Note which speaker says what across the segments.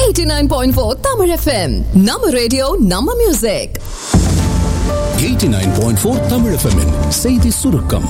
Speaker 1: 89.4 Tamil FM நம்ம radio நம்ம music
Speaker 2: 89.4 Tamil FM -இன் செய்தி சுருக்கம்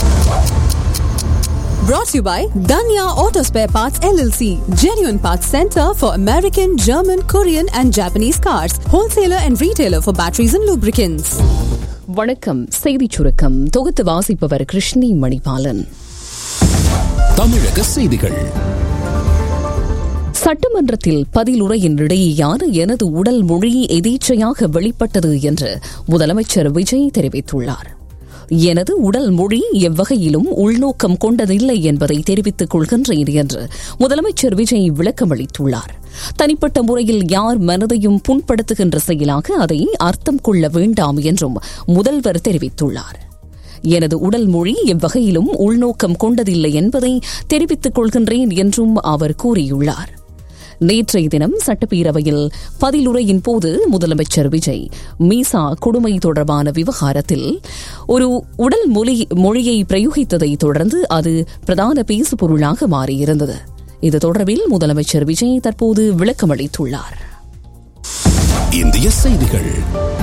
Speaker 1: brought to you by Danya Auto Spare Parts LLC genuine parts center for American German Korean and Japanese cars wholesaler and retailer for batteries and lubricants
Speaker 3: வணக்கம் செய்திச் சுருக்கம் தொகுத்து வாசிப்பவர் கிருஷ்ணி மணிபாலன்
Speaker 2: தமிழக செய்திகள்
Speaker 3: சட்டமன்றத்தில் பதிலுரையின் இடையேயான எனது உடல் மொழி எதேச்சையாக வெளிப்பட்டது என்று முதலமைச்சர் விஜய் தெரிவித்துள்ளார் எனது உடல் மொழி எவ்வகையிலும் உள்நோக்கம் கொண்டதில்லை என்பதை தெரிவித்துக் கொள்கின்றேன் என்று முதலமைச்சர் விஜய் விளக்கமளித்துள்ளார் தனிப்பட்ட முறையில் யார் மனதையும் புண்படுத்துகின்ற செயலாக அதை அர்த்தம் கொள்ள வேண்டாம் என்றும் முதல்வர் தெரிவித்துள்ளார் எனது உடல் மொழி எவ்வகையிலும் உள்நோக்கம் கொண்டதில்லை என்பதை தெரிவித்துக் கொள்கின்றேன் என்றும் அவர் கூறியுள்ளார் நேற்றைய தினம் சட்டப்பேரவையில் பதிலுரையின் போது முதலமைச்சர் விஜய் மீசா கொடுமை தொடர்பான விவகாரத்தில் ஒரு உடல் மொழி மொழியை பிரயோகித்ததை தொடர்ந்து அது பிரதான பேசுபொருளாக மாறியிருந்தது இது தொடர்பில் முதலமைச்சர் விஜய் தற்போது விளக்கமளித்துள்ளார்
Speaker 2: இந்திய செய்திகள்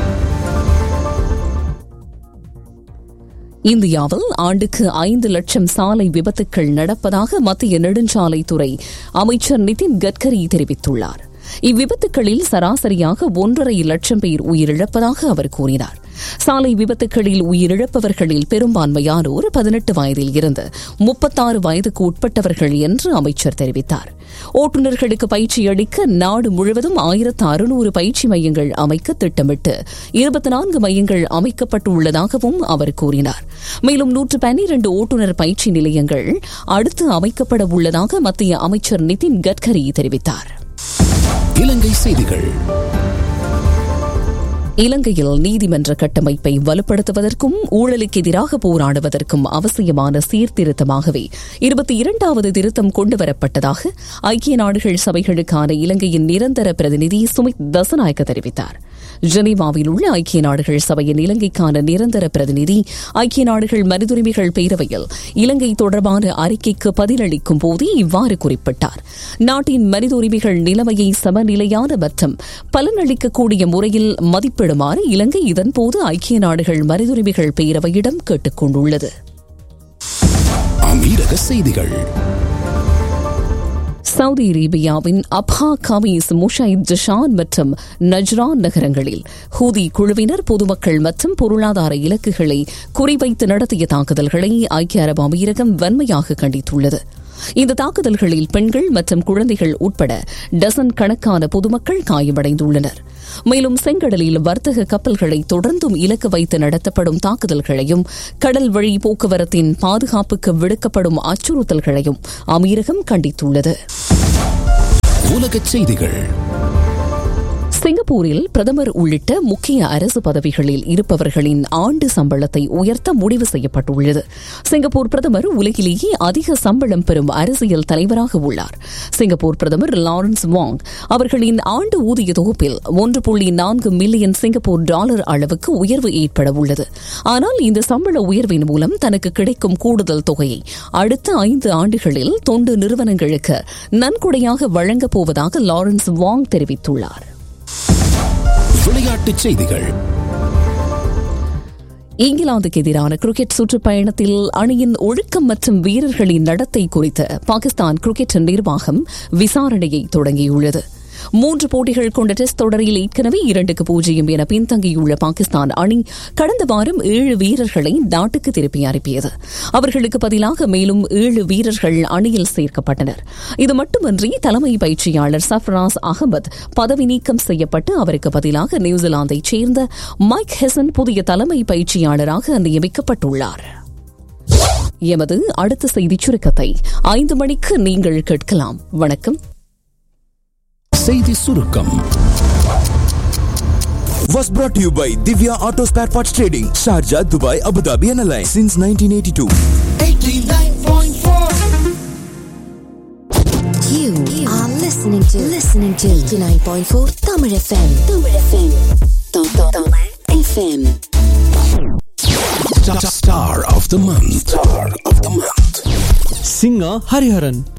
Speaker 3: இந்தியாவில் ஆண்டுக்கு ஐந்து லட்சம் சாலை விபத்துக்கள் நடப்பதாக மத்திய நெடுஞ்சாலைத்துறை அமைச்சர் நிதின் கட்கரி தெரிவித்துள்ளார் இவ்விபத்துக்களில் சராசரியாக ஒன்றரை லட்சம் பேர் உயிரிழப்பதாக அவர் கூறினார் சாலை விபத்துக்களில் உயிரிழப்பவர்களில் பெரும்பான்மையானோர் பதினெட்டு வயதில் இருந்து முப்பத்தாறு வயதுக்கு உட்பட்டவர்கள் என்று அமைச்சர் தெரிவித்தார் ஓட்டுநர்களுக்கு பயிற்சி அளிக்க நாடு முழுவதும் ஆயிரத்து அறுநூறு பயிற்சி மையங்கள் அமைக்க திட்டமிட்டு இருபத்தி நான்கு மையங்கள் அமைக்கப்பட்டுள்ளதாகவும் அவர் கூறினார் மேலும் நூற்று பன்னிரண்டு ஓட்டுநர் பயிற்சி நிலையங்கள் அடுத்து அமைக்கப்பட உள்ளதாக மத்திய அமைச்சர் நிதின் கட்கரி தெரிவித்தார்
Speaker 2: இலங்கை செய்திகள்
Speaker 3: இலங்கையில் நீதிமன்ற கட்டமைப்பை வலுப்படுத்துவதற்கும் ஊழலுக்கு எதிராக போராடுவதற்கும் அவசியமான சீர்திருத்தமாகவே இருபத்தி இரண்டாவது திருத்தம் கொண்டுவரப்பட்டதாக ஐக்கிய நாடுகள் சபைகளுக்கான இலங்கையின் நிரந்தர பிரதிநிதி சுமித் தசநாயக்க தெரிவித்தார் ஜெனீவாவில் உள்ள ஐக்கிய நாடுகள் சபையின் இலங்கைக்கான நிரந்தர பிரதிநிதி ஐக்கிய நாடுகள் மனிதுரிமைகள் பேரவையில் இலங்கை தொடர்பான அறிக்கைக்கு பதிலளிக்கும் போது இவ்வாறு குறிப்பிட்டார் நாட்டின் மனித உரிமைகள் நிலைமையை சமநிலையான மற்றும் பலனளிக்கக்கூடிய முறையில் மதிப்பிடுமாறு இலங்கை இதன்போது ஐக்கிய நாடுகள் மனிதுரிமைகள் பேரவையிடம் கேட்டுக் கொண்டுள்ளது
Speaker 2: அமீரக செய்திகள்
Speaker 3: சவுதி அரேபியாவின் அப்ஹா கமீஸ் முஷைத் ஜஷான் மற்றும் நஜ்ரான் நகரங்களில் ஹூதி குழுவினர் பொதுமக்கள் மற்றும் பொருளாதார இலக்குகளை குறிவைத்து நடத்திய தாக்குதல்களை ஐக்கிய அரபு அமீரகம் வன்மையாக கண்டித்துள்ளது இந்த தாக்குதல்களில் பெண்கள் மற்றும் குழந்தைகள் உட்பட டசன் கணக்கான பொதுமக்கள் காயமடைந்துள்ளனர் மேலும் செங்கடலில் வர்த்தக கப்பல்களை தொடர்ந்தும் இலக்கு வைத்து நடத்தப்படும் தாக்குதல்களையும் கடல் வழி போக்குவரத்தின் பாதுகாப்புக்கு விடுக்கப்படும் அச்சுறுத்தல்களையும் அமீரகம் கண்டித்துள்ளது
Speaker 2: உலகச் செய்திகள்
Speaker 3: சிங்கப்பூரில் பிரதமர் உள்ளிட்ட முக்கிய அரசு பதவிகளில் இருப்பவர்களின் ஆண்டு சம்பளத்தை உயர்த்த முடிவு செய்யப்பட்டுள்ளது சிங்கப்பூர் பிரதமர் உலகிலேயே அதிக சம்பளம் பெறும் அரசியல் தலைவராக உள்ளார் சிங்கப்பூர் பிரதமர் லாரன்ஸ் வாங் அவர்களின் ஆண்டு ஊதிய தொகுப்பில் ஒன்று புள்ளி நான்கு மில்லியன் சிங்கப்பூர் டாலர் அளவுக்கு உயர்வு ஏற்பட உள்ளது ஆனால் இந்த சம்பள உயர்வின் மூலம் தனக்கு கிடைக்கும் கூடுதல் தொகையை அடுத்த ஐந்து ஆண்டுகளில் தொண்டு நிறுவனங்களுக்கு நன்கொடையாக வழங்கப் போவதாக லாரன்ஸ் வாங் தெரிவித்துள்ளார்
Speaker 2: விளையாட்டுச் செய்திகள்
Speaker 3: இங்கிலாந்துக்கு எதிரான கிரிக்கெட் சுற்றுப்பயணத்தில் அணியின் ஒழுக்கம் மற்றும் வீரர்களின் நடத்தை குறித்து பாகிஸ்தான் கிரிக்கெட் நிர்வாகம் விசாரணையை தொடங்கியுள்ளது மூன்று போட்டிகள் கொண்ட டெஸ்ட் தொடரில் ஏற்கனவே இரண்டுக்கு பூஜ்ஜியம் என பின்தங்கியுள்ள பாகிஸ்தான் அணி கடந்த வாரம் ஏழு வீரர்களை நாட்டுக்கு திருப்பி அனுப்பியது அவர்களுக்கு பதிலாக மேலும் ஏழு வீரர்கள் அணியில் சேர்க்கப்பட்டனர் இது மட்டுமன்றி தலைமை பயிற்சியாளர் சஃப்ராஸ் அகமது பதவி நீக்கம் செய்யப்பட்டு அவருக்கு பதிலாக நியூசிலாந்தைச் சேர்ந்த மைக் ஹெசன் புதிய தலைமை பயிற்சியாளராக நியமிக்கப்பட்டுள்ளார் எமது அடுத்த செய்திச் சுருக்கத்தை ஐந்து மணிக்கு நீங்கள் கேட்கலாம் வணக்கம்
Speaker 2: செய்தி சுருக்கம்
Speaker 4: was brought to you by Divya Auto Spare Parts Trading, Sharjah, Dubai, Abu Dhabi and Alliance since 1982.
Speaker 5: You are listening to listening to 89.4 Tamil FM. Tamil FM. Tamil FM.
Speaker 2: Star of the month. Star of the month.
Speaker 6: singer Hariharan.